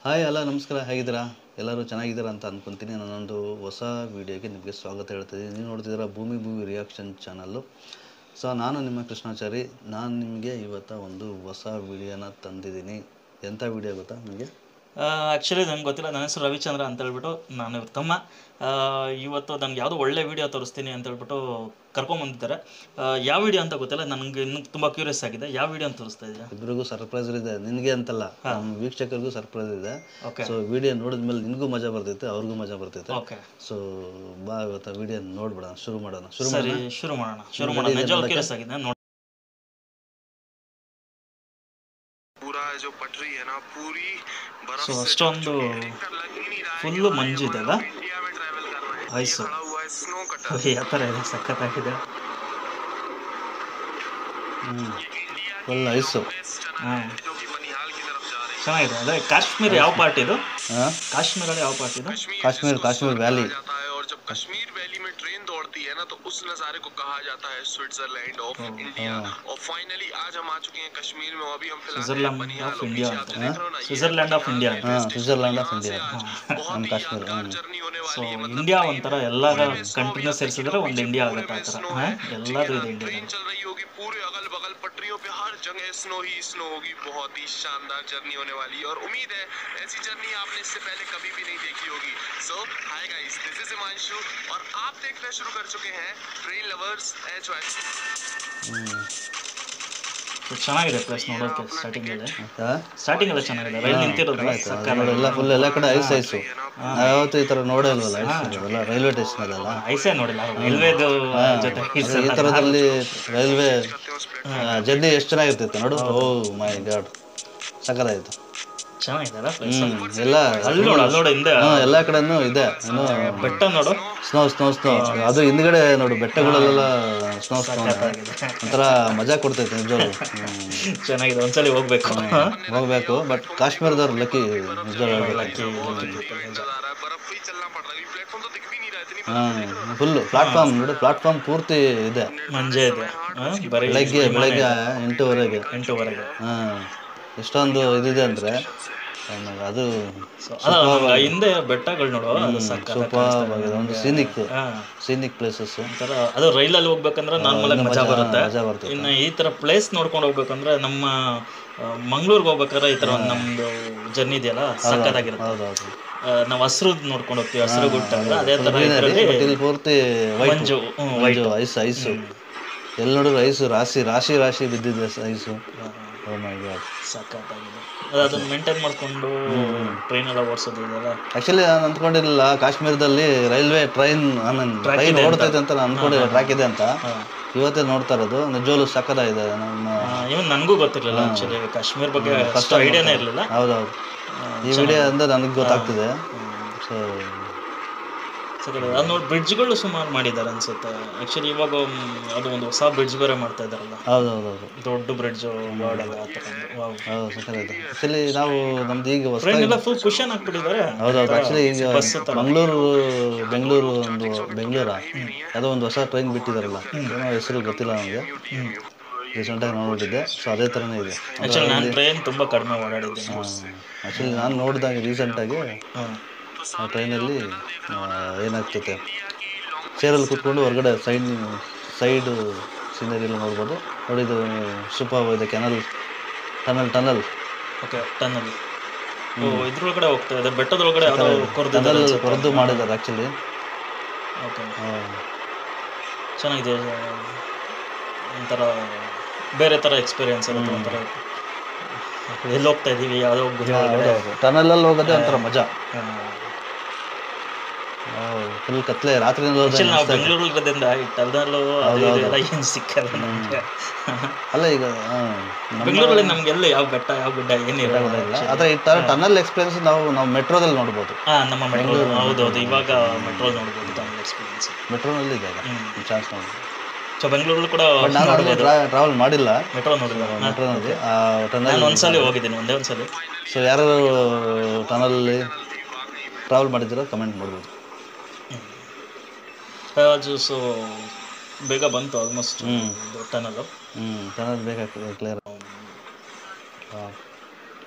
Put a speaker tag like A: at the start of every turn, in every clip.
A: Hi ಅಲ್ಲ ನಮಸ್ಕಾರ ಹೇಗಿದ್ದೀರಾ ಎಲ್ಲರೂ ಚೆನ್ನಾಗಿದ್ದೀರಾ ಅಂತ ಅಂದ್ಕೊತೀನಿ ನಾನೊಂದು ಹೊಸ ವೀಡಿಯೋಗೆ ನಿಮಗೆ ಸ್ವಾಗತ ಹೇಳ್ತಿದ್ದೀನಿ ನೀವು ನೋಡ್ತಿದ್ದೀರಾ ಭೂಮಿ ಭೂಮಿ ರಿಯಾಕ್ಷನ್ ಚಾನಲ್ಲು ಸೊ ನಾನು ನಿಮ್ಮ ಕೃಷ್ಣಾಚಾರಿ ನಾನು ನಿಮಗೆ ಇವತ್ತು ಒಂದು ಹೊಸ ವೀಡಿಯೋನ ತಂದಿದ್ದೀನಿ ಎಂಥ ವೀಡಿಯೋ ಗೊತ್ತಾ ನಿಮಗೆ
B: ಆ್ಯಕ್ಚುಲಿ ನಂಗೆ ಗೊತ್ತಿಲ್ಲ ನನ್ನ ಹೆಸರು ರವಿಚಂದ್ರ ಅಂತ ಹೇಳ್ಬಿಟ್ಟು ನಾನು ಇವ್ರ ತಮ್ಮ ಆ, ಇವತ್ತು ನನಗೆ ಯಾವುದೋ ಒಳ್ಳೆ ವಿಡಿಯೋ ತೋರಿಸ್ತೀನಿ ಅಂತ ಹೇಳ್ಬಿಟ್ಟು ಕರ್ಕೊಂಬಂದಿದ್ದಾರೆ ಆ, ಯಾವ ವಿಡಿಯೋ ಅಂತ ಗೊತ್ತಿಲ್ಲ ನನಗೆ ಇನ್ನೂ ತುಂಬ ಕ್ಯೂರಿಯಸ್ ಆಗಿದೆ ಯಾವ ವಿಡಿಯೋ ಅಂತ ತೋರಿಸ್ತಾ ಇದೆಯಾ
A: ಇಬ್ಬರಿಗೂ ಸರ್ಪ್ರೈಸ್ ಇದೆ ನಿನಗೆ ಅಂತಲ್ಲ ನಮ್ಮ ವೀಕ್ಷಕರಿಗೂ ಸರ್ಪ್ರೈಸ್ ಇದೆ
B: ಓಕೆ
A: ಸೊ ವಿಡಿಯೋ ನೋಡಿದ್ಮೇಲೆ ನಿನಗೂ ಮಜಾ ಬರ್ತೈತೆ ಅವ್ರಿಗೂ ಮಜಾ ಬರ್ತೈತೆ
B: ಓಕೆ
A: ಸೊ ಬಾ ಇವತ್ತು ವಿಡಿಯೋ ನೋಡ್ಬಿಡೋಣ ಶುರು ಮಾಡೋಣ ಶುರು
B: ಸರಿ ಶುರು ಮಾಡೋಣ ಶುರು ಮಾಡೋಣ ನಿಜವಾಗ್ಲೂ ಕ್ಯೂರಿಯಸ್ ಆಗಿದೆ ನೋಡಿ
C: पूरा जो पटरी है ना पूरी बर्फ
B: ಸೊ
C: से
B: ಅಷ್ಟೊಂದು
C: लग ही नहीं रहा है
B: ಫುಲ್ಲು ಮಂಜು ಇದೆ ಅಲ್ಲ
C: इंडिया में ट्रैवल कर रहे हैं
B: ಐಸು
C: खड़ा हुआ है स्नो कटर
B: ಯಾವ ಥರ ಇದೆ ಸಖತ್ತಾಗಿದೆ
A: ಹ್ಞೂ ಫುಲ್ ಐಸು
B: ಹಾಂ
C: जो कि बनिहाल की तरफ जा रही
B: ಚೆನ್ನಾಗಿದೆ ಅದೇ ಕಾಶ್ಮೀರ ಯಾವ ಪಾರ್ಟ್ ಇದು
A: ಹಾಂ
B: ಕಾಶ್ಮೀರಲ್ಲಿ ಯಾವ ಪಾರ್ಟ್ ಇದು
C: है
A: ಕಾಶ್ಮೀರ್ ಕಾಶ್ಮೀರ್ ವ್ಯಾಲಿ
C: जाता है और जब कश्मीर वैली में ट्रेन दौड़ती है ना तो उस नज़ारे को कहा जाता है स्विट्जरलैंड ऑफ इंडिया और फाइनली आज हम आ चुके हैं कश्मीर में और अभी हम फिलहाल
B: ಸ್ವಿಟ್ಜರ್ಲ್ಯಾಂಡ್ ಆಫ್ ಇಂಡಿಯಾ
C: आप
B: ಅಂತ
C: जो देख रहे हो ना ये
B: ಸ್ವಿಟ್ಜರ್ಲ್ಯಾಂಡ್ ಆಫ್ ಇಂಡಿಯಾ ಅಂತ
A: ಹಾಂ ಸ್ವಿಟ್ಜರ್ಲ್ಯಾಂಡ್ ಆಫ್ ಇಂಡಿಯಾ
C: बहुत
A: ನಮ್ಮ
C: ही
A: ಕಾಶ್ಮೀರ
C: यादगार
A: ಹ್ಞೂ
C: जर्नी होने
B: ಸೊ
C: वाली है मतलब
B: ಇಂಡಿಯಾ ಒಂಥರ ಎಲ್ಲ ಕಂಟ್ರಿನ ಸೇರಿಸಿದ್ರೆ ಒಂದು ಇಂಡಿಯಾ ಆಗುತ್ತೆ ಆ ಥರ ಹಾಂ ಎಲ್ಲದೂ ಇದೆ ಇಂಡಿಯಾ
C: ट्रेन चल रही होगी पूरे अगल बगल पटरियों पे हर जगह स्नो ही स्नो होगी बहुत ही शानदार जर्नी होने वाली है और उम्मीद है ऐसी जर्नी आपने इससे पहले कभी भी नहीं देखी होगी so hi guys this is Himanshu और आप देखना शुरू कर चुके हैं train lovers H Y
B: so ಚೆನ್ನಾಗಿದೆ ಪ್ಲೇಸ್ ನೋಡೋಕೆ ಸ್ಟಾರ್ಟಿಂಗ್ ಇದೆ
A: ಹಾಂ
B: ಸ್ಟಾರ್ಟಿಂಗ್ ಎಲ್ಲ ಚೆನ್ನಾಗಿದೆ ರೈಲ್ ನಿಂತಿರೋದು
A: ನೋಡಿ ಎಲ್ಲ ಫುಲ್ ಎಲ್ಲ ಕಡೆ ಐಸ್ ಐಸು ನಾವು ಯಾವತ್ತೂ ಈ ಥರ ನೋಡೇ ಇಲ್ವಲ್ಲ ಐಸ್ ಎಲ್ಲ ರೈಲ್ವೆ ಸ್ಟೇಷನಲ್ಲೆಲ್ಲ
B: ಐಸೇ ನೋಡಿಲ್ಲ ರೈಲ್ವೇದು ಜೊತೆ ಐಸ್
A: ಈ ಥರದಲ್ಲಿ ರೈಲ್ವೆ ಜರ್ನಿ ಎಷ್ಟು ಚೆನ್ನಾಗಿರ್ತೈತೆ ನೋಡು ಓ ಮೈ ಗಾಡ್ ಸಕ್ಕತ್ತಾಯ್ತು
B: ಚೆನ್ನಾಗಿದೆ ಅಲ್ಲ ಪ್ಲೇಸ್
A: ಹ್ಮ್ ಎಲ್ಲ
B: ಅಲ್ಲಿ ನೋಡು ಅಲ್ಲಿ ನೋಡು ಹಿಂದೆ
A: ಹ್ಮ್, ಎಲ್ಲ ಕಡೆನೂ ಇದೆ ಏನು
B: ಬೆಟ್ಟ ನೋಡು
A: ಸ್ನೋ ಸ್ನೋ ಸ್ನೋ ಅದು ಹಿಂದ್ಗಡೆ ನೋಡು ಬೆಟ್ಟಗಳಲ್ಲೆಲ್ಲ ಸ್ನೋ ಸ್ನೋ ಒಂಥರ ಮಜಾ ಕೊಡ್ತೈತೆ ನಿಜವಾಗ್ಲು ಹ್ಮ್.
B: ಚೆನ್ನಾಗಿದೆ ಒಂದ್ಸಲಿ ಹೋಗ್ಬೇಕು
A: ಹೋಗ್ಬೇಕು ಬಟ್ ಕಾಶ್ಮೀರದವ್ರು ಲಕ್ಕಿ ನಿಜವಾಗ್ಲು
B: ಲಕ್ಕಿ
C: नजर आ रहा है बर्फ पे ही चलना पड़ रहा है प्लेटफॉर्म तो दिख भी नहीं रहा है इतनी
A: ಹಾಂ ಫುಲ್ಲು ಪ್ಲಾಟ್ಫಾರ್ಮ್ ನೋಡಿ ಪ್ಲಾಟ್ಫಾರ್ಮ್ ಪೂರ್ತಿ ಇದೆ
B: ಮಂಜೆ ಇದೆ ಹಾ? ಬರೀ
A: ಬೆಳಗ್ಗೆ ಬೆಳಗ್ಗೆ ಎಂಟೂವರೆಗೆ
B: ಎಂಟೂವರೆಗೆ
A: ಹಾಂ ಎಷ್ಟೊಂದು ಇದಿದೆ ಅಂದರೆ ಅದು
B: ಅಲ್ಲ ನಮ್ಗೆ ಹಿಂದೆ ಬೆಟ್ಟಗಳು ನೋಡು ಅದು ಸಕ್ಕ
A: ಸೂಪರ್ ಆಗಿದೆ ಒಂದು ಸೀನಿಕ್
B: ಹಾ
A: ಸೀನಿಕ್ ಪ್ಲೇಸಸ್
B: ಒಂಥರ ಅದು ರೈಲಲ್ಲಿ ಹೋಗ್ಬೇಕಂದ್ರೆ ನಾರ್ಮಲ್ ಆಗಿ ಮಜಾ ಬರುತ್ತೆ
A: ಮಜಾ ಬರ್ತೈತೆ
B: ಇನ್ನು ಈ ತರ ಪ್ಲೇಸ್ ನೋಡ್ಕೊಂಡು ಹೋಗ್ಬೇಕಂದ್ರೆ ನಮ್ಮ ಮಂಗ್ಳೂರ್ಗೆ ಹೋಗ್ಬೇಕಾದ್ರೆ ಈ ತರ ಒಂದು ನಮ್ದು ಜರ್ನಿ ಇದೆಯಲ್ಲ ಸಕ್ಕತ್ತಾಗಿರುತ್ತೆ
A: ಹೌದೌದು
B: ಆ, ನಾವು ಹಸಿರು ನೋಡ್ಕೊಂಡು ಹೋಗ್ತೀವಿ ಹಸಿರು ಗುಟ್ಟ ಅಂದ್ರೆ ಅದೇ ತರ ಇದರಲ್ಲಿ
A: ಬಟ್ ಇಲ್ಲಿ ಪೂರ್ತಿ ವೈಟ್
B: ಮಂಜು ಹ್ಮ್,
A: ಮಂಜು ಐಸ್ ಐಸು ಎಲ್ಲಿ ನೋಡಿದ್ರು ಐಸು ರಾಶಿ ರಾಶಿ ರಾಶಿ ಬಿದ್ದಿದೆ ಐಸು ಓ ಮೈ ಗಾಡ್
B: ಸಕ್ಕತ್ತಾಗಿದೆ ಅದು ಅದನ್ನ ಮೇಂಟೈನ್ ಮಾಡ್ಕೊಂಡು ಟ್ರೈನ್ ಎಲ್ಲ ಓಡಿಸೋದು ಇದೆಲ್ಲ
A: ಆ್ಯಕ್ಚುಲಿ ನಾನು ಅಂದ್ಕೊಂಡಿರಲಿಲ್ಲ ಕಾಶ್ಮೀರದಲ್ಲಿ railway train I mean train ಓಡ್ತೈತೆ ಅಂತ ನಾನು ಅನ್ಕೊಂಡಿಲ್ಲ ಟ್ರ್ಯಾಕ್ ಇದೆ ಅಂತ ಇವತ್ತೇ ನೋಡ್ತಾ ಇರೋದು ನಿಜವಾಗ್ಲೂ ಸಕ್ಕತ್ತಾಗಿದೆ ನಮ್ಮ
B: ಇವನ್ ನನಗೂ ಗೊತ್ತಿರಲಿಲ್ಲ ಆಕ್ಚುಲಿ ಕಾಶ್ಮೀರ್ ಬಗ್ಗೆ ಅಷ್ಟು ಐಡಿಯಾನೇ ಇರಲಿಲ್ಲ
A: ಹೌದೌದು ಈ ವಿಡಿಯೋ ಅಂದ್ರೆ ನನಗೆ ಗೊತ್ತಾಗ್ತಿದೆ ಸೊ
B: ಸರಿ ಅದು ನೋಡಿ ಬ್ರಿಡ್ಜ್ಗಳು ಸುಮಾರು ಮಾಡಿದ್ದಾರೆ ಅನ್ಸುತ್ತೆ ಆ್ಯಕ್ಚುಲಿ ಇವಾಗ ಮ್, ಅದು ಒಂದು ಹೊಸ ಬ್ರಿಡ್ಜ್ ಬೇರೆ ಮಾಡ್ತಾ ಇದ್ದಾರಲ್ಲ
A: ಹೌದೌದೌದು
B: ದೊಡ್ಡ ಬ್ರಿಡ್ಜ್ ವಾರ್ಡ್ ಎಲ್ಲ ಆ ಥರ ವಾವ್
A: ಹೌದು ಸಕ್ಕತ್ತಾಗಿದೆ ಆ್ಯಕ್ಚುಲಿ ನಾವು ನಮ್ದು ಈಗ ಹೊಸ
B: ಟ್ರೈನ್ ಎಲ್ಲ ಫುಲ್ ಕುಶನ್ ಹಾಕ್ಬಿಟ್ಟಿದ್ದಾರೆ
A: ಹೌದೌದು ಆ್ಯಕ್ಚುಲಿ ಈಗ
B: ಬಸ್ ಥರ
A: ಮಂಗಳೂರು ಬೆಂಗಳೂರು ಒಂದು ಬೆಂಗಳೂರ ಯಾವುದೋ ಒಂದು ಹೊಸ ಟ್ರೈನ್ ಬಿಟ್ಟಿದಾರಲ್ಲ ಏನೋ ಹೆಸರು ಗೊತ್ತಿಲ್ಲ ನನಗೆ ರೀಸೆಂಟಾಗಿ ನೋಡ್ಬಿಟ್ಟಿದ್ದೆ ಸೊ ಅದೇ ಥರನೇ ಇದೆ
B: ಆ್ಯಕ್ಚುಲಿ ನಾನು ಟ್ರೈನ್ ತುಂಬ ಕಡಿಮೆ ಓಡಾಡಿದ್ದೀನಿ
A: ಆ್ಯಕ್ಚುಲಿ ನಾನು ನೋಡಿದಾಗ ರೀಸೆಂಟಾಗಿ
B: ಹಾಂ
A: ಆ ಟ್ರೈನಲ್ಲಿ ಏನಾಗ್ತೈತೆ ಚೇರಲ್ಲಿ ಕೂತ್ಕೊಂಡು ಹೊರಗಡೆ ಸೈಡ್ ಸೈಡು ಸೀನರಿ ಎಲ್ಲ ನೋಡ್ಬೋದು ನೋಡಿ ಇದು ಸೂಪರ್ ಇದೆ canal tunnel tunnel
B: okay tunnel ಓ ಇದ್ರೊಳಗಡೆ ಹೋಗ್ತಾ ಇದೆ ಬೆಟ್ಟದೊಳಗಡೆ ಯಾವುದೋ ಕೊರ್ದಿದೆ
A: ಟನಲ್ ಹೊರದು ಮಾಡಿದ್ದಾರೆ ಆ್ಯಕ್ಚುಲಿ
B: ಓಕೆ ಚೆನ್ನಾಗಿದೆ ಒಂಥರ ಬೇರೆ ಥರ ಎಕ್ಸ್ಪೀರಿಯನ್ಸ್ ಇರುತ್ತೆ ಒಂಥರ ಎಲ್ಲಿ ಹೋಗ್ತಾ ಇದ್ದೀವಿ ಯಾವುದೋ ಗುಹೆ ಒಳಗಡೆ
A: ಟನಲಲ್ಲಿ ಹೋಗೋದೇ ಒಂಥರ ಮಜಾ
B: ಹಾ.
A: ಫುಲ್ ಕತ್ಲೆ ರಾತ್ರಿನಲ್ಲಿ ಹೋದ್ರೆ
B: ಆಕ್ಚುಲಿ ನಾವು ಬೆಂಗಳೂರು ಇರೋದ್ರಿಂದ ಈ ಟರ್ನಲ್ಲು ಅದು ಇದು ಎಲ್ಲ ಏನು ಸಿಕ್ಕಲ್ಲ ನಮಗೆ
A: ಅಲ್ಲ ಈಗ ಹಾ, ನಮ್ಮ
B: ಬೆಂಗಳೂರಲ್ಲಿ ನಮ್ಗೆಲ್ಲ ಯಾವ ಬೆಟ್ಟ ಯಾವ ಗುಡ್ಡ ಏನಿರಲ್ಲ
A: ಇಲ್ಲ ಆದರೆ ಈ ಥರ ಟನಲ್ ಎಕ್ಸ್ಪೀರಿಯನ್ಸ್ ನಾವು ನಾವು ಮೆಟ್ರೋದಲ್ಲಿ ನೋಡ್ಬೋದು
B: ಹಾ ನಮ್ಮ ಮೆಟ್ರೋ ಹೌದು ಹೌದು ಇವಾಗ ಮೆಟ್ರೋ ನೋಡ್ಬೋದು ಟನಲ್ ಎಕ್ಸ್ಪೀರಿಯನ್ಸ್
A: ಮೆಟ್ರೋನಲ್ಲಿ ಇದೆ ಚಾನ್ಸ್ ನೋಡ್ಬೋದು
B: ಸೊ ಬೆಂಗಳೂರಲ್ಲಿ ಕೂಡ
A: ನಾನು ಅಲ್ಲಿ ಟ್ರಾವೆಲ್ ಮಾಡಿಲ್ಲ
B: ಮೆಟ್ರೋ ನೋಡಿಲ್ಲ
A: ಮೆಟ್ರೋನಲ್ಲಿ ಆ ಟನಲ್
B: ನಾನು ಒಂದ್ಸಲಿ ಹೋಗಿದ್ದೀನಿ ಒಂದೇ ಒಂದ್ಸಲಿ
A: ಸೊ ಯಾರು ಟನಲಲ್ಲಿ ಟ್ರಾವೆಲ್ ಮಾಡಿದ್ದೀರೋ ಕಮೆಂಟ್ ಮಾಡ್ಬೋದು
B: ಅದು ಸೊ ಬೇಗ ಬಂತು ಆಲ್ಮೋಸ್ಟ್ ಟನಲ್ಲು
A: ಹ್ಞೂ ಟನಲ್ ಬೇಕಾಗ್ತದೆ ಕ್ಲಿಯರ್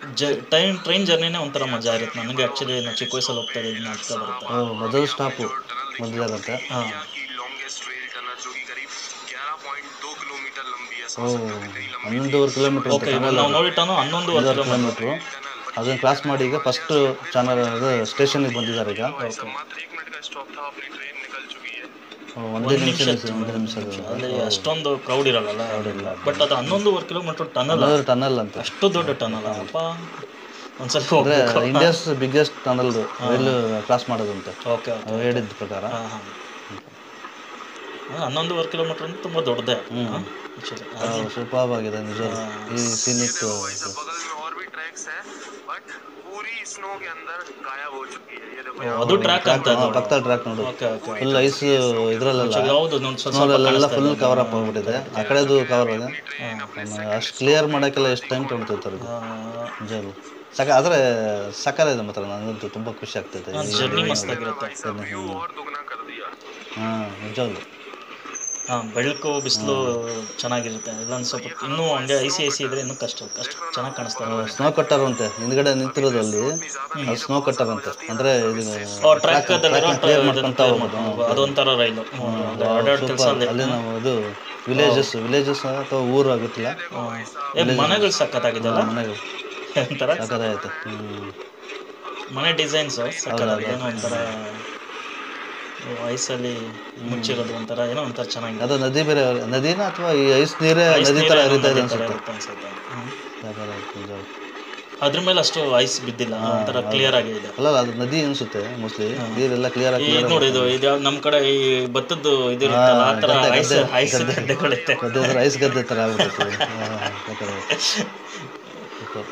B: ಜ ಟೈಮ್ ಟ್ರೈನ್ ಜರ್ನಿನೇ ಒಂಥರ ಮಜಾ ಇರುತ್ತೆ ನನಗೆ ಆ್ಯಕ್ಚುಲಿ ನಾನು ಚಿಕ್ಕ ವಯಸ್ಸಲ್ಲಿ ಹೋಗ್ತಾ ಇದ್ದೀನಿ ನಾಟಕ ಬರುತ್ತೆ
A: ಓ ಮೊದಲ ಸ್ಟಾಪು ಮೊದಲಾಗತ್ತೆ
B: ಹಾಂ
C: इंडिया की लॉन्गेस्ट रेल टनल जो कि करीब 11.2 किलोमीटर लंबी है
A: ಓ
C: सांसद में नई लंबी
A: ಹನ್ನೊಂದೂವರೆ ಕಿಲೋಮೀಟ್ರ್
B: ಓಕೆ ಇವಾಗ ನಾವು ನೋಡಿಟ್ಟಾನು ಹನ್ನೊಂದುವರೆ ಕಿಲೋಮೀಟರ್
A: ಕಿಲೋಮೀಟ್ರು ಅದನ್ನು ಕ್ರಾಸ್ ಮಾಡಿ ಈಗ ಫಸ್ಟ್ ಚಾನಲ್ ಅದು ಸ್ಟೇಷನ್ಗೆ ಬಂದಿದ್ದಾರೆ ಈಗ
C: सब मात्र एक मिनट का स्टॉप था अपनी ट्रेन निकल चुकी है
A: ಓ, ಒಂದೇ ನಿಮಿಷ ಒಂದೇ ನಿಮಿಷ
B: ಅಲ್ಲಿ ಅಷ್ಟೊಂದು ಕ್ರೌಡ್ ಇರಲ್ಲ ಬಟ್ ಅದು ಹನ್ನೊಂದುವರೆ ಕಿಲೋಮೀಟರ್ ಟನಲ್
A: ಹನ್ನೊಂದು ಟನಲ್ ಅಂತ
B: ಅಷ್ಟು ದೊಡ್ಡ ಟನಲ್ ಅಪ್ಪ ಒಂದ್ಸಲ
A: ಅಂದರೆ
B: ಹೋಗ್ಬೇಕು
A: India's biggest tunnel rail cross ಮಾಡೋದಂತೆ
B: ಓಕೆ ಓಕೆ
A: ಅವ್ರು ಹೇಳಿದ ಪ್ರಕಾರ
B: ಹಾಂ ಹಾಂ ಹನ್ನೊಂದುವರೆ ಕಿಲೋಮೀಟರ್ ಅಂತ ತುಂಬ ದೊಡ್ಡದೇ ಹಾಂ
A: ಸೂಪರ್ ಆಗಿದೆ ನಿಜ ಈ ಸೀನಿಕ್
C: वैसे बगल में और भी ट्रैक्स हैं बट पूरी स्नो के अंदर गायब हो चुकी है ये देखो
B: ಅದು ಟ್ರ್ಯಾಕ್ ಅಂತ ಅದು
A: ಪಕ್ಕದ ಟ್ರ್ಯಾಕ್ ನೋಡು
B: ಓಕೆ ಓಕೆ
A: ಫುಲ್ ಐಸ್ ಇದ್ರಲ್ಲೆಲ್ಲ
B: ಹೌದು ನೋಡಿ ಸ್ವಲ್ಪ
A: ಸ್ನೋಲೆಲ್ಲ ಫುಲ್ ಕವರ್ ಅಪ್ ಆಗ್ಬಿಟ್ಟಿದೆ ಆ ಕಡೆದು ಕವರ್ ಇದೆ ಅಷ್ಟು ಕ್ಲಿಯರ್ ಮಾಡೋಕ್ಕೆಲ್ಲ ಎಷ್ಟು ಟೈಮ್ ತೊಗೊಳ್ತಿರ್ತಾರೆ ಇದು ನಿಜವಾಗ್ಲು ಸಕ ಆದರೆ ಸಕಾಲ ಇದೆ ಮಾತ್ರ ನನಗಂತೂ ತುಂಬ ಖುಷಿ ಆಗ್ತೈತೆ
B: ಜರ್ನಿ ಮಸ್ತಾಗಿರುತ್ತೆ
C: व्यू और दुगना कर दिया
A: ಹಾಂ ನಿಜವಾಗ್ಲು
B: ಹಾಂ ಬೆಳಕು ಬಿಸಿಲು ಚೆನ್ನಾಗಿರುತ್ತೆ ಇಲ್ಲೊಂದು ಸ್ವಲ್ಪ ಇನ್ನೂ ಹಂಗೆ ಐಸಿ ಐಸಿ ಇದ್ರೆ ಇನ್ನೂ ಕಷ್ಟ ಅಷ್ಟು ಚೆನ್ನಾಗಿ ಕಾಣಿಸ್ತಾರೆ
A: ಸ್ನೋ ಕಟ್ಟರ್ ಅಂತೆ ಹಿಂದ್ಗಡೆ ನಿಂತಿರೋದು ಅಲ್ಲಿ ಅದು ಸ್ನೋ ಕಟ್ಟರ್ ಅಂತೆ ಅಂದರೆ ಇದು
B: ಟ್ರ್ಯಾಕ್
A: ಕ್ಲಿಯರ್ ಮಾಡ್ಕೊಂತ ಹೋಗೋದು
B: ಅದೊಂಥರ ರೈಲು ಓಡಾಡೋ ಕೆಲಸ ಅಲ್ಲಿ
A: ಅಲ್ಲಿ ನಾವು ಇದು ವಿಲೇಜಸ್ ವಿಲೇಜಸ್ ಅಥವಾ ಊರು ಆಗುತ್ತಿಲ್ಲ
B: ಏ ಮನೆಗಳು ಸಖತ್ತಾಗಿದೆಲ್ಲ
A: ಮನೆಗಳು
B: ಒಂಥರ
A: ಸಕ್ಕದಾಗೈತೆ ಹ್ಞೂ
B: ಮನೆ ಡಿಸೈನ್ಸ್ ಸಖತ್ತಾಗಿದೆ ಏನೋ ಒಂಥರ ವಯಸ್ಸಲ್ಲಿ ಮುಚ್ಚಿರೋದು ಒಂಥರ ಏನೋ ಒಂಥರ ಚೆನ್ನಾಗಿದೆ
A: ಅದು ನದಿ ಬೇರೆ ನದಿನ ಅಥವಾ ಈ ಐಸ್ ನೀರೇ ನದಿ ಥರ ಹರಿತಾ ಇದೆ ಅನ್ಸುತ್ತೆ
B: ಇರುತ್ತೆ ಅನ್ಸುತ್ತೆ ಹ್ಮ್.
A: ಸಕ್ಕತ್ತಾಗೈತೆ ನಿಜವಾಗ್ಲು.
B: ಅದ್ರ ಮೇಲೆ ಅಷ್ಟು ಐಸ್ ಬಿದ್ದಿಲ್ಲ ಒಂಥರ ಕ್ಲಿಯರ್ ಆಗಿದೆ
A: ಅಲ್ಲ ಅದು ನದಿ ಅನ್ಸುತ್ತೆ ಮೋಸ್ಟ್ಲಿ ನೀರೆಲ್ಲ ಕ್ಲಿಯರ್ ಆಗಿ
B: ಈ ನೋಡಿ ಇದು ಇದು ಯಾವ್ದು ನಮ್ಮ ಕಡೆ ಈ ಭತ್ತದ್ದು ಇದಿರುತ್ತಲ್ಲ ಆ ಥರ ಐಸ್ ಐಸ್ ಗಡ್ಡೆಗಳಿರುತ್ತೆ
A: ಗದ್ದೆ ಹತ್ರ ಐಸ್ ಗದ್ದೆ ಥರ ಆಗ್ಬಿಟ್ಟೈತೆ ಹಾ, ಸಕ್ಕತ್ತಾಗೈತೆ. Super.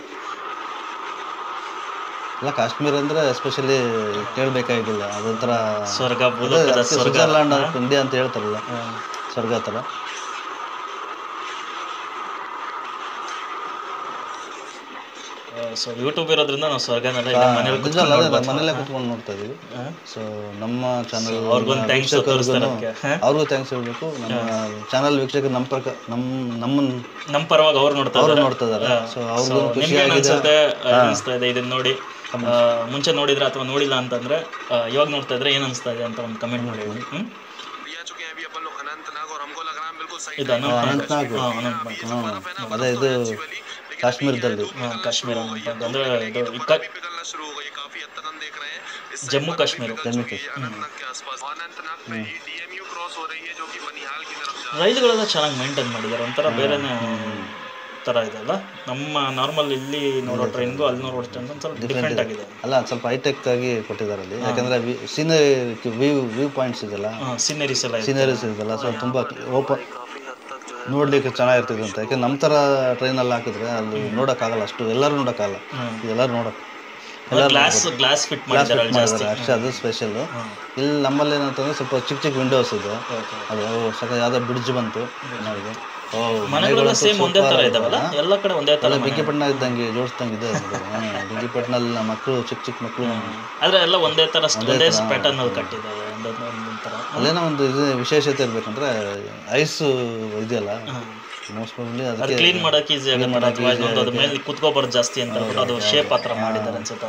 A: ಅಲ್ಲ ಕಾಶ್ಮೀರ ಅಂದ್ರೆ ಎಸ್ಪೆಷಲಿ ಕೇಳಬೇಕಾಗಿಲ್ಲ ಅದೊಂಥರ
B: ಸ್ವರ್ಗ ಭೂಲೋಕದ ಸ್ವರ್ಗ
A: ಸ್ವಿಟ್ಜರ್ಲ್ಯಾಂಡ್ ಆಫ್ ಇಂಡಿಯಾ ಅಂತ ಹೇಳ್ತಾರಲ್ಲ ಸ್ವರ್ಗ ಥರ
B: ಸೊ ಯೂಟ್ಯೂಬ್ ಇರೋದ್ರಿಂದ ನಾವು ಸ್ವರ್ಗನೆಲ್ಲ ಈಗ ಮನೇಲಿ
A: ನಿಜ ಅಲ್ಲ, ಅದೇ ನಮ್ಮ ಮನೇಲೆ ಕುತ್ಕೊಂಡು ನೋಡ್ತಾ ಇದೀವಿ ಸೊ ನಮ್ಮ ಚಾನಲ್
B: ಅವ್ರಿಗೊಂದು ಥ್ಯಾಂಕ್ಸ್ ತೋರಿಸ್ತಾರೆ ಅದಕ್ಕೆ
A: ಅವ್ರಿಗೂ ಥ್ಯಾಂಕ್ಸ್ ಹೇಳ್ಬೇಕು ನಮ್ಮ ಚಾನಲ್ ವೀಕ್ಷಕರು ನಮ್ಮ ಪ್ರಕಾರ ನಮ್ಮ ನಮ್ಮನ್ನ
B: ನಮ್ಮ ಪರವಾಗಿ ಅವ್ರು ನೋಡ್ತಾ
A: ಅವ್ರು
B: ಇದ್ದಾರೆ
A: ನೋಡ್ತಾ ಇದಾರೆ ಸೊ ಅವ್ರಿಗೂ ಖುಷಿ
B: ನಿಮ್ಗೆ
A: ಆಗಿದೆ
B: ಅನ್ಸುತ್ತೆ ಅನಿಸ್ತಾ ಇದೆ ಇದನ್ನ ನೋಡಿ ಆ, ಮುಂಚೆ ನೋಡಿದ್ರೆ ಅಥವಾ ನೋಡಿಲ್ಲ ಅಂತಂದ್ರೆ ಆ, ಇವಾಗ ನೋಡ್ತಾ ಇದ್ರೆ ಏನ್ ಅನಿಸ್ತಾ ಇದೆ ಅಂತ ಒಂದು ಕಮೆಂಟ್ ಮಾಡಿ ಹೇಳಿ ಹ್ಮ್
C: दिया चुके हैं अभी अपन लोग अनंतनाग और हमको लग रहा है बिल्कुल सही
B: ಇದು ಅನಂತ
A: ಅನಂತನಾಗ್
B: ಹಾ, ಅನಂತನಾಗ್
A: ಅದೇ ಇದು ಕಾಶ್ಮೀರದಲ್ಲಿ
B: ಹಾ, ಕಾಶ್ಮೀರ ಅನಂತನಾಗ್ ಅಂದ್ರೆ ಇದು ಈ ಕ-
C: पिघलना शुरू हो गई काफी हद तक हम देख रहे हैं इस
B: जम्मू कश्मीर
A: जम्मू
C: ये अनंतनाग के आसपास अनंतनाग पे ही डीएमयू क्रॉस हो रही है जो कि बनिहाल की तरफ जा
B: ರೈಲುಗಳೆಲ್ಲ ಚೆನ್ನಾಗಿ ಮೇಂಟೈನ್ ಮಾಡಿದ್ದಾರೆ ಒಂಥರ ಬೇರೆನೇ ಥರ ಇದೆ ಅಲ್ಲ ನಮ್ಮ ನಾರ್ಮಲ್ ಇಲ್ಲಿ ನೋಡೋ ಟ್ರೈನ್ಗೂ ಅಲ್ಲಿ ನೋಡೋ ಟ್ರೈನ್ ಒಂದು ಸ್ವಲ್ಪ ಡಿಫ್ರೆಂಟ್ ಆಗಿದೆ
A: ಅಲ್ಲ ಒಂದ್ ಸ್ವಲ್ಪ ಹೈಟೆಕ್ ಆಗಿ ಕೊಟ್ಟಿದ್ದಾರೆ ಅಲ್ಲಿ ಯಾಕಂದ್ರೆ ಸೀನರಿ ವ್ಯೂ ವ್ಯೂ ಪಾಯಿಂಟ್ಸ್ ಇದೆಲ್ಲ
B: ಸೀನರೀಸ್ ಎಲ್ಲ ಇದೆ
A: ಸೀನರೀಸ್ ಇದೆಲ್ಲ ಸೊ ತುಂಬ ಓಪನ್ ನೋಡ್ಲಿಕ್ಕೆ ಚೆನ್ನಾಗಿರ್ತದೆ ಅಂತ ಯಾಕೆ ನಮ್ಮ ಥರ ಟ್ರೈನಲ್ಲಿ ಹಾಕಿದ್ರೆ ಅಲ್ಲಿ ನೋಡೋಕ್ಕಾಗಲ್ಲ ಅಷ್ಟು ಎಲ್ಲರೂ ನೋಡೋಕ್ಕಾಗಲ್ಲ ಎಲ್ಲರೂ ನೋಡೋಕೆ
B: ಗ್ಲಾಸ್ ಗ್ಲಾಸ್ ಫಿಟ್ ಮಾಡಿದ್ದಾರೆ ಅಲ್ಲಿ ಜಾಸ್ತಿ
A: ಅಷ್ಟೇ ಅದು ಸ್ಪೆಷಲ್ ಇಲ್ಲಿ ನಮ್ಮಲ್ಲಿ ಏನಂತಂದ್ರೆ ಸ್ವಲ್ಪ ಚಿಕ್ಕ ಚಿಕ್ಕ ವಿಂಡೋಸ್ ಇದೆ ಅದು ಸಕ ಯಾವುದೋ ಬ್ರಿಡ್ಜ್ ಬಂತು ಚೆನ್ನಾಗಿದೆ ಓ
B: ಮನೆಗಳೆಲ್ಲ ಸೇಮ್ ಒಂದೇ ಥರ ಇದಾವಲ್ಲ ಎಲ್ಲ ಕಡೆ ಒಂದೇ ಥರ ಮನೆ.
A: ಬೆಂಕಿಪಟ್ಟಣ ಇದ್ದಂಗೆ ಜೋಡಿಸ್ದಂಗೆ ಇದೆ ಬೆಂಕಿಪಟ್ಟಣಲ್ಲಿ ನಮ್ಮ ಮಕ್ಕಳು ಚಿಕ್ಕ ಚಿಕ್ಕ ಮಕ್ಕಳು
B: ಆದ್ರೆ ಎಲ್ಲ ಒಂದೇ ಥರ ಒಂದೇ ಪ್ಯಾಟರ್ನ್ ಅಲ್ಲಿ ಕಟ್ಟಿದ್ದಾರೆ ಒಂದೊಂದು ಒಂದೊಂದು ಥರ
A: ಅಲ್ಲೇನೋ ಒಂದು ಇದು ವಿಶೇಷತೆ ಇರ್ಬೇಕಂದ್ರೆ ಐಸ್ ಇದೆಯಲ್ಲ ಮೋಸ್ಟ್ ಪ್ರಾಬ್ಲಿ
B: ಅದು
A: ಅದಕ್ಕೆ
B: ಕ್ಲೀನ್ ಮಾಡಕ್ ಈಸಿ ಆಗುತ್ತೆ ಅಥವಾ ಇನ್ನೊಂದು ಅದ್ರ ಮೇಲೆ ಕುತ್ಕೋಬಾರ್ದು ಜಾಸ್ತಿ ಅಂತ ಹೇಳ್ಬಿಟ್ಟು ಅದು ಶೇಪ್ ಹತ್ರ ಮಾಡಿದ್ದಾರೆ ಅನ್ಸುತ್ತೆ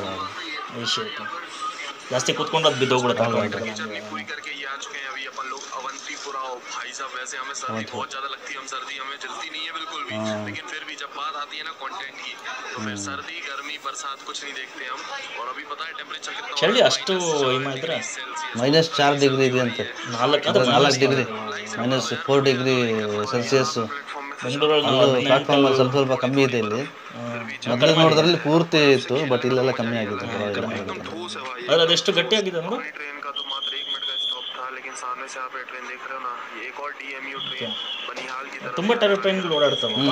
B: ಈ ಶೇಪ್ ಜಾಸ್ತಿ ಕುತ್ಕೊಂಡು ಅದು ಬಿದ್ದೋಗ್ಬಿಡುತ್ತೆ
C: जर्नी पूरी करके ये आ चुके हैं अभी अपन लोग अवंतीपुरा और भाई साहब वैसे हमें सर्दी बहुत ज्यादा लगती है हम सर्दी हमें जलती नहीं है बिल्कुल भी लेकिन फिर भी जब बात आती है ना कंटेंट की तो फिर सर्दी गर्मी बरसात कुछ नहीं देखते हम और अभी पता है टेम्परेचर कितना
B: ಚಳಿ ಅಷ್ಟು ಹಿಮ ಇದ್ರೆ
C: सेल्सियस
A: ಮೈನಸ್ ಚಾರ್ ಡಿಗ್ರಿ ಇದೆಯಂತೆ
B: ನಾಲ್ಕು
A: ಅಂದ್ರೆ ನಾಲ್ಕು degree minus four degree Celsius
B: ಬೆಂಗಳೂರಲ್ಲಿ
A: ಅದು ಪ್ಲಾಟ್ಫಾರ್ಮ್ ಸ್ವಲ್ಪ ಸ್ವಲ್ಪ ಕಮ್ಮಿ ಇದೆ ಇಲ್ಲಿ ಮೊದಲು ನೋಡಿದ್ರಲ್ಲಿ ಪೂರ್ತಿ ಇತ್ತು ಬಟ್ ಇಲ್ಲೆಲ್ಲ ಕಮ್ಮಿ ಆಗಿದೆ ಪರವಾಗಿಲ್ಲ
C: ठूस है भाई
B: ಆದ್ರೆ ಅದೆಷ್ಟು ಗಟ್ಟಿಯಾಗಿದೆ ನೋಡು
C: ट्रेन का तो मात्र एक मिनट का स्टॉप था लेकिन सामने से आप ये ट्रेन देख रहे हो ना ये एक और डीएमयू ट्रेन बनिहाल की तरफ
B: ತುಂಬಾ ಟೈರ್ ಟ್ರೈನ್ಗಳು ಓಡಾಡ್ತಾವಲ್ಲ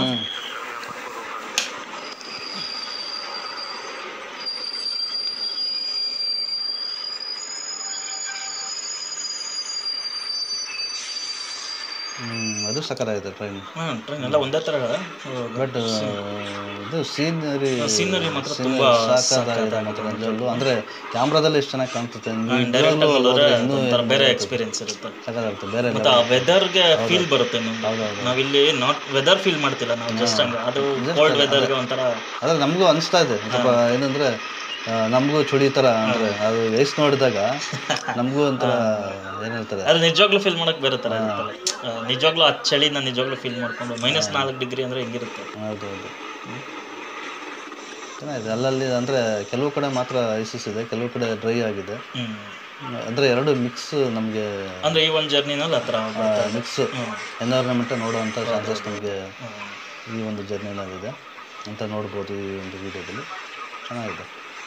A: ಹ್ಮ್, ಅದು ಸಕ್ಕತ್ತಾಗಿದೆ ಟ್ರೈನ್
B: ಹಾಂ ಟ್ರೈನ್ ಎಲ್ಲ ಒಂದೇ ಥರ
A: ಬಟ್ ಇದು ಸೀನರಿ
B: scenery ಮಾತ್ರ ತುಂಬಾ
A: ಸಾಕಾಗಿದೆ ಮಾತ್ರ ನಿಜವಾಗ್ಲೂ ಅಂದರೆ ಕ್ಯಾಮ್ರಾದಲ್ಲಿ ಎಷ್ಟು ಚೆನ್ನಾಗಿ ಕಾಣ್ತದೆ
B: ಡೈರೆಕ್ಟ್
A: ನಿಜವಾಗ್ಲೂ
B: ಹೋದ್ರೆ
A: ಇನ್ನೂ
B: ಒಂಥರ ಬೇರೆ ಎಕ್ಸ್ಪೀರಿಯನ್ಸ್ ಇರುತ್ತೆ
A: ಸಕ್ಕತ್ತಾಗುತ್ತೆ ಬೇರೆ
B: ಮತ್ತೆ ಆ ವೆದರ್ಗೆ ಫೀಲ್ ಬರುತ್ತೆ ನಮ್ಗೆ ನಾವಿಲ್ಲಿ ನಾಟ್ ವೆದರ್ ಫೀಲ್ ಮಾಡ್ತಿಲ್ಲ ನಾವು ಜಸ್ಟ್ ಹಂಗೆ ಅದು ಕೋಲ್ಡ್ ವೆದರ್ಗೆ ಒಂಥರ
A: ಅದ್ರ ನಮಗೂ ಅನಿಸ್ತಾ ಇದೆ ಸ್ವಲ್ಪ ಏನಂದ್ರೆ ಆ, ನಮಗೂ ಚುಡಿ ಥರ ಅಂದರೆ ಅದು ವಯಸ್ಸು ನೋಡಿದಾಗ ನಮಗೂ ಒಂಥರ ಏನು ಹೇಳ್ತಾರೆ
B: ಅದು ನಿಜವಾಗ್ಲೂ ಫೀಲ್ ಮಾಡಕ್ ಬೇರೆ ಥರ ಇರುತ್ತಲ್ಲ ಆ, ನಿಜವಾಗ್ಲೂ ಆ ಚಳಿನ ನಿಜವಾಗ್ಲೂ ಫೀಲ್ ಮಾಡ್ಕೊಂಡು ಮೈನಸ್ ನಾಲ್ಕು ಡಿಗ್ರಿ ಅಂದ್ರೆ ಹೆಂಗಿರುತ್ತೆ
A: ಹೌದು ಹೌದು ಚೆನ್ನಾಗಿದೆ ಅಲ್ಲಲ್ಲಿ ಅಂದರೆ ಕೆಲವು ಕಡೆ ಮಾತ್ರ ಐಸಿಸ್ ಇದೆ ಕೆಲವು ಕಡೆ ಡ್ರೈ ಆಗಿದೆ
B: ಹ್ಮ್
A: ಅಂದರೆ ಎರಡು ಮಿಕ್ಸ್ ನಮಗೆ
B: ಅಂದ್ರೆ ಈ ಒಂದು ಜರ್ನಿನಲ್ಲಿ ಆ ಥರ
A: ಮಿಕ್ಸ್ ಎನ್ವೈರನ್ಮೆಂಟ್ ನೋಡುವಂಥ ಚಾನ್ಸಸ್ ನಮಗೆ ಈ ಒಂದು ಜರ್ನಿನಲ್ಲಿದೆ ಅಂತ ನೋಡ್ಬೋದು ಈ ಒಂದು ವಿಡಿಯೋದಲ್ಲಿ ಚೆನ್ನಾಗಿದೆ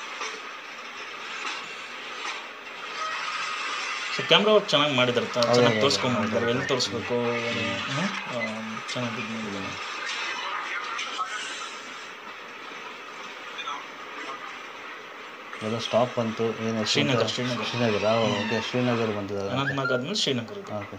B: ಸೊ ಕ್ಯಾಮ್ರಾ ವರ್ಕ್ ಚೆನ್ನಾಗಿ ಮಾಡಿದಾರೆ ಚೆನ್ನಾಗಿ ತೋರಿಸ್ಕೊಂಡ್ಬಿಟ್ಟಿದ್ದಾರೆ ಎಲ್ಲಿ ತೋರಿಸ್ಬೇಕು ಚೆನ್ನಾಗಿ ಇದು ಮಾಡಿದ್ದಾರೆ
A: ಎಲ್ಲ ಸ್ಟಾಪ್ ಬಂತು ಏನು
B: ಶ್ರೀನಗರ್ ಶ್ರೀನಗರ್
A: ಶ್ರೀನಗರ ಓಕೆ ಶ್ರೀನಗರ್ ಬಂದಿದ್ದಾರೆ
B: ಅನಂತನಾಗ್ ಆದ್ಮೇಲೆ ಶ್ರೀನಗರ್ ಇದೆ
A: ಓಕೆ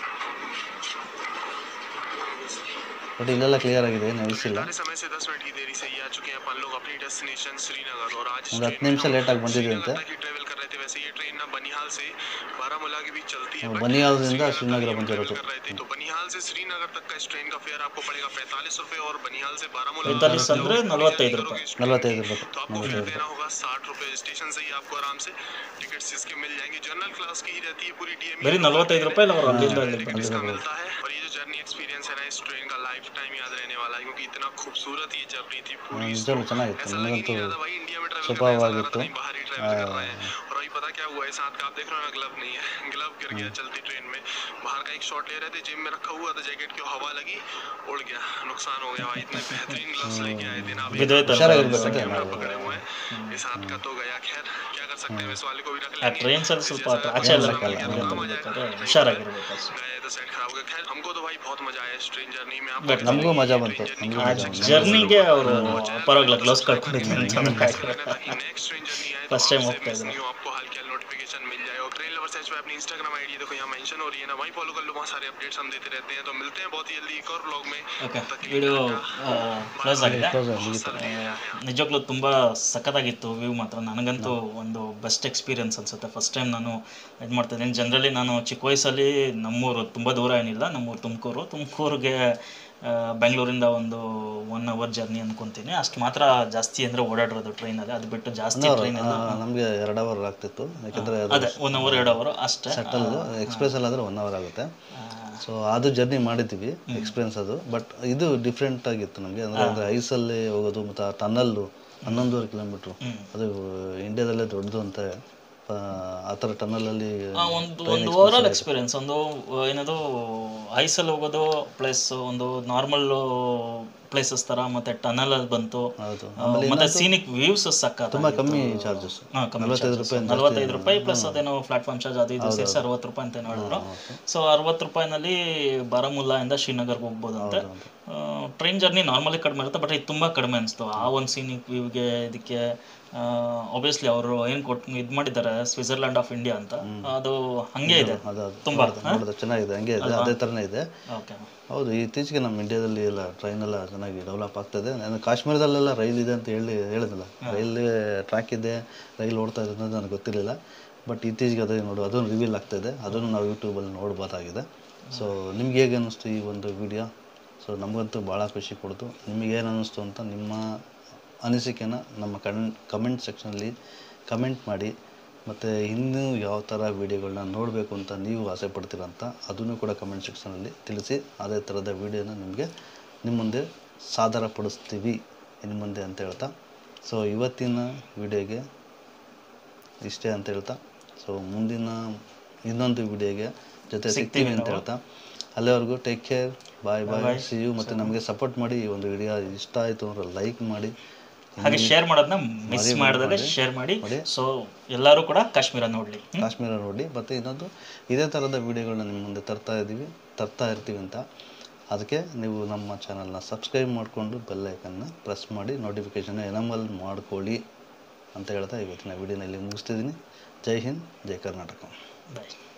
A: ಬಟ್ ಇಲ್ಲೆಲ್ಲ ಕ್ಲಿಯರ್ ಆಗಿದೆ ಏನು ನಿಲ್ಲಿಸಿಲ್ಲ
C: निर्धारित समय से 10 मिनट की देरी से ही आ चुके हैं अपन लोग अपनी डेस्टिनेशन श्रीनगर और आज
A: ಒಂದು ಹತ್ತು निಮಿಷ ಲೇಟಾಗಿ ಬಂದಿದೆ ಅಂತೆ
C: तक ही ट्रेवल कर रहे थे वैसे ये ट्रेन ना बनिहाल से बारामूला के बीच चलती है
A: ಬನಿಯಾಲದಿಂದ ಶ್ರೀನಗರ ಬಂದಿರೋದು
C: कर रहे थे तो बनिहाल से श्रीनगर तक का इस ट्रेन का फेयर आपको पड़ेगा पैंतालीस रुपए और बनिहाल से बारामूला
B: पैंतालीस ಅಂದ್ರೆ ನಲವತ್ತೈದು ರೂಪಾಯಿ
A: ನಲವತ್ತೈದು ರೂಪಾಯಿ
C: तो आपको फेयर देना होगा साठ रुपए स्टेशन से ही आपको आराम से टिकट्स इसके मिल जाएंगे जनरल क्लास की ही रहती है पूरी डीएम
B: ಬರೀ ನಲ್ವತ್ತೈದು ರೂಪಾಯಿ ಇಲ್ಲ ಅವ್ರು ಅಲ್ಲಿಂದ ಅಲ್ಲಿ
C: टिकट इसका मिलता है और ये जो जर्नी एक्सपीरियंस है ना इस ट्रेन का लाइफ टाइम याद रहने वाला है क्योंकि इतना खूबसूरत ये जर्नी थी पूरी
A: ನಿಜವಾಗ್ಲೂ ಚೆನ್ನಾಗಿತ್ತು
C: ऐसा लग ही
A: ನನಗಂತೂ
C: नहीं रहा था भाई इंडिया में ट्रैवल
A: ಸುಖವಾಗಿತ್ತು
C: कहीं बाहर ही ट्रैवल कर रहे हैं और अभी पता क्या हुआ है साथ का आप देख रहे हो ना ग्लव नहीं है ग्लव गिर गया चलती ट्रेन में बाहर का एक शॉट ले रहे थे जिम में रखा हुआ था जैकेट की हवा लगी उड़ गया नुकसान हो गया भाई इतने बेहतरीन ग्लव्स लेके आए थे ना अभी
B: ಬಿದ್ದೋಯ್ತು ಅಂತ
A: ಹುಷಾರಾಗಿರ್ಬೇಕಂತೆ
C: कैमरा पकड़े हुए हैं इस हाथ का तो गया खैर क्या कर सकते हैं इस वाले को भी रख
B: ಆ
C: लेंगे
B: ಟ್ರೈನ್ಸ್ ಅಲ್ಲಿ ಸ್ವಲ್ಪ ಆಚೆ ಎಲ್ಲ ಬೇಕಾದ್ರೆ ಹುಷಾರಾಗಿರ್ಬೇಕು ಅಷ್ಟೇ
C: गए तो सेट खराब हो गया खैर हमको तो भाई बहुत मजा आया इस ट्रेन जर्नी में आपको
B: But
A: ನಮಗೂ ಮಜಾ ಬಂತು ನಮಗೂ
B: ಆ
A: ಮಜಾ ಬಂತು
B: ಜರ್ನಿಗೆ ಅವರು ಪರವಾಗಿಲ್ಲ ಗ್ಲೌಸ್ ಕಟ್ಕೊಂಡಿದ್ದೀನಿ ಅಂತ
C: नेक्स्ट ट्रेन जर्नी आए
B: First time होता है
C: नहीं हो आपको हाल के नोटिफिकेशन मिल जाए और ट्रेन लवर सर्च पे अपनी इंस्टाग्राम आईडी देखो यहाँ मेंशन हो रही है ना वहीं फॉलो कर लो वहाँ सारे अपडेट्स हम देते रहते हैं तो मिलते हैं बहुत ही जल्दी एक और ब्लॉग में
B: ಓಕೆ ವಿಡಿಯೋ ಕ್ಲೋಸ್ ಆಗಿದೆ
A: ಕ್ಲೋಸ್ ಮುಗೀತು
B: ನಿಜವಾಗ್ಲೂ ತುಂಬ ಸಖತ್ತಾಗಿತ್ತು ವ್ಯೂ ಮಾತ್ರ ನನಗಂತೂ ಒಂದು ಬೆಸ್ಟ್ ಎಕ್ಸ್ಪೀರಿಯನ್ಸ್ ಅನ್ಸುತ್ತೆ ಫಸ್ಟ್ ಟೈಮ್ ನಾನು ಇದು ಮಾಡ್ತಿದ್ದೀನಿ ಜನರಲಿ ನಾನು ಚಿಕ್ಕ ವಯಸ್ಸಲ್ಲಿ ನಮ್ಮೂರು ತುಂಬ ದೂರ ಏನಿಲ್ಲ ನಮ್ಮೂರು ತುಮಕೂರು ತುಮಕೂರಿಗೆ ಬೆಂಗಳೂರಿಂದ ಒಂದು ಒನ್ ಅವರ್ ಜರ್ನಿ ಅನ್ಕೊಂತೀನಿ ಅಷ್ಟು ಮಾತ್ರ ಜಾಸ್ತಿ ಅಂದರೆ ಓಡಾಡಿರೋದು ಟ್ರೈನಲ್ಲಿ ಅದು ಬಿಟ್ಟು ಜಾಸ್ತಿ ಟ್ರೈನ್ ಎಲ್ಲ
A: ನಮಗೆ ಎರಡು ಅವರ್ ಆಗ್ತಿತ್ತು ಯಾಕಂದರೆ ಅದು
B: ಅದೇ ಒನ್ ಅವರ್ ಎರಡು ಅವರ್ ಅಷ್ಟೇ
A: ಶಟಲ್ ಎಕ್ಸ್ಪ್ರೆಸ್ ಆದರೆ ಒನ್ ಅವರ್ ಆಗುತ್ತೆ ಸೊ ಅದು ಜರ್ನಿ ಮಾಡಿದ್ದೀವಿ ಎಕ್ಸ್ಪೀರಿಯನ್ಸ್ ಅದು ಬಟ್ ಇದು ಡಿಫ್ರೆಂಟ್ ಆಗಿತ್ತು ನಮಗೆ ಅಂದರೆ ಅಂದರೆ ಐಸಲ್ಲಿ ಹೋಗೋದು ಮತ್ತು ಆ ಟನಲ್ಲು ಹನ್ನೊಂದುವರೆ ಕಿಲೋಮೀಟ್ರು ಅದು ಇಂಡಿಯಾದಲ್ಲೇ ದೊಡ್ಡದು ಅಂತ ಆ, ಆ ಥರ ಟನಲಲ್ಲಿ
B: ಆ, ಒಂದು ಒಂದು ಓವರಾಲ್ ಎಕ್ಸ್ಪೀರಿಯನ್ಸ್ ಒಂದು ಆ, ಏನದು ಐಸಲ್ಲಿ ಹೋಗೋದು ಪ್ಲಸ್ ಒಂದು ನಾರ್ಮಲ್ ಪ್ಲೇಸಸ್ ಥರ ಮತ್ತೆ ಟನಲ್ ಅಲ್ಲಿ ಬಂತು
A: ಹೌದು
B: ಆ, ಮತ್ತೆ ಸೀನಿಕ್ ವ್ಯೂಸ್ ಸಕ್ಕ
A: ತುಂಬ ಕಮ್ಮಿ ಚಾರ್ಜಸ್
B: ನಲವತ್ತೈದು ರೂಪಾಯಿ ನಲವತ್ತೈದು ರೂಪಾಯಿ ಪ್ಲಸ್ ಅದೇನೋ ಪ್ಲಾಟ್ಫಾರ್ಮ್ ಚಾರ್ಜ್ ಅದು ಇದು ಸೇರಿಸಿ ಅರವತ್ತು ರೂಪಾಯಿ ಅಂತ ಹೇಳಿದ್ರು ಸೊ ಅರವತ್ತು ರೂಪಾಯಿನಲ್ಲಿ ಬಾರಾಮುಲ್ಲಾ ಇಂದ ಶ್ರೀನಗರ್ಗೆ ಹೋಗ್ಬೋದಂತೆ ಟ್ರೈನ್ ಜರ್ನಿ ನಾರ್ಮಲಿ ಕಡಿಮೆ ಇರುತ್ತೆ ಬಟ್ ಇದು ತುಂಬ ಕಡಿಮೆ ಅನಿಸ್ತು ಆ ಒಂದು ಸೀನಿಕ್ ವ್ಯೂಗೆ ಇದಕ್ಕೆ ಒಬ್ವಿಯಸ್ಲಿ ಅವರು ಏನು ಕೊಟ್ಟು ಇದು ಮಾಡಿದ್ದಾರೆ ಸ್ವಿಟ್ಜರ್ಲ್ಯಾಂಡ್ ಆಫ್ ಇಂಡಿಯಾ ಅಂತ ಅದು ಹಂಗೆ ಇದೆ
A: ಅದು ಅದು
B: ತುಂಬ
A: ನೋಡಿದ್ರೆ ಚೆನ್ನಾಗಿದೆ ಹಂಗೆ ಇದೆ ಅದೇ ಥರನೇ ಇದೆ
B: ಓಕೆ
A: ಹೌದು ಇತ್ತೀಚೆಗೆ ನಮ್ಮ ಇಂಡಿಯಾದಲ್ಲಿ ಎಲ್ಲ ಟ್ರೈನ್ ಎಲ್ಲ ಚೆನ್ನಾಗಿ ಡೆವಲಪ್ ಆಗ್ತದೆ ನಾನು ಕಾಶ್ಮೀರದಲ್ಲೆಲ್ಲ ರೈಲ್ ಇದೆ ಅಂತ ಹೇಳಿ ಹೇಳಿದ್ನಲ್ಲ ರೈಲ್ ಟ್ರ್ಯಾಕ್ ಇದೆ ರೈಲ್ ಓಡ್ತಾ ಇದೆ ಅನ್ನೋದು ನನಗೆ ಗೊತ್ತಿರಲಿಲ್ಲ ಬಟ್ ಇತ್ತೀಚೆಗೆ ಅದೇ ನೋಡು ಅದನ್ನು ರಿವೀಲ್ ಆಗ್ತಾಯಿದೆ ಅದನ್ನು ನಾವು ಯೂಟ್ಯೂಬಲ್ಲಿ ನೋಡ್ಬೋದಾಗಿದೆ ಸೊ ನಿಮ್ಗೆ ಹೇಗೆ ಅನ್ನಿಸ್ತು ಈ ಒಂದು ವಿಡಿಯೋ ಸೊ ನಮಗಂತೂ ಭಾಳ ಖುಷಿ ಕೊಡ್ತು ನಿಮಗೇನು ಅನ್ನಿಸ್ತು ಅಂತ ನಿಮ್ಮ ಅನಿಸಿಕೆನ ನಮ್ಮ ಕಣ್ ಕಮೆಂಟ್ ಸೆಕ್ಷನಲ್ಲಿ ಕಮೆಂಟ್ ಮಾಡಿ ಮತ್ತು ಇನ್ನೂ ಯಾವ ಥರ ವೀಡಿಯೋಗಳನ್ನ ನೋಡಬೇಕು ಅಂತ ನೀವು ಆಸೆ ಪಡ್ತೀರಂತ ಅದನ್ನು ಕೂಡ ಕಮೆಂಟ್ ಸೆಕ್ಷನಲ್ಲಿ ತಿಳಿಸಿ ಅದೇ ಥರದ ವೀಡಿಯೋನ ನಿಮಗೆ ನಿಮ್ಮ ಮುಂದೆ ಸಾದರ ಪಡಿಸ್ತೀವಿ ಇನ್ನು ಮುಂದೆ ಅಂತ ಹೇಳ್ತಾ ಸೊ ಇವತ್ತಿನ ವಿಡಿಯೋಗೆ ಇಷ್ಟೇ ಅಂತ ಹೇಳ್ತಾ ಸೊ ಮುಂದಿನ ಇನ್ನೊಂದು ವಿಡಿಯೋಗೆ ಜೊತೆ ಸಿಗ್ತೀವಿ ಅಂತ ಹೇಳ್ತಾ ಅಲ್ಲಿವರೆಗೂ take care bye bye see you ಮತ್ತು ನಮಗೆ ಸಪೋರ್ಟ್ ಮಾಡಿ ಈ ಒಂದು ವಿಡಿಯೋ ಇಷ್ಟ ಆಯಿತು ಅಂದರೆ ಲೈಕ್ ಮಾಡಿ
B: ಹಾಗೆ ಶೇರ್ ಮಾಡೋದನ್ನ ಮಿಸ್ ಮಾಡ್ದಲೆ ಶೇರ್ ಮಾಡಿ ಸೊ ಎಲ್ಲರೂ ಕೂಡ ಕಾಶ್ಮೀರ ನೋಡ್ಲಿ ಹ್ಮ್?
A: ಕಾಶ್ಮೀರ ನೋಡಿ ಮತ್ತು ಇನ್ನೊಂದು ಇದೇ ಥರದ ವೀಡಿಯೋಗಳನ್ನ ನಿಮ್ಮ ಮುಂದೆ ತರ್ತಾ ಇದ್ದೀವಿ ತರ್ತಾ ಇರ್ತೀವಿ ಅಂತ ಅದಕ್ಕೆ ನೀವು ನಮ್ಮ ಚಾನಲ್ನ ಸಬ್ಸ್ಕ್ರೈಬ್ ಮಾಡಿಕೊಂಡು ಬೆಲ್ಲೈಕನ್ನ ಪ್ರೆಸ್ ಮಾಡಿ ನೋಟಿಫಿಕೇಷನ್ ಎನಮಲ್ ಮಾಡ್ಕೊಳ್ಳಿ ಅಂತ ಹೇಳ್ತಾ ಇವತ್ತಿನ ವೀಡಿಯೋನಲ್ಲಿ ಮುಗಿಸ್ತಿದ್ದೀನಿ ಜೈ ಹಿಂದ್ ಜೈ ಕರ್ನಾಟಕ
B: Bye.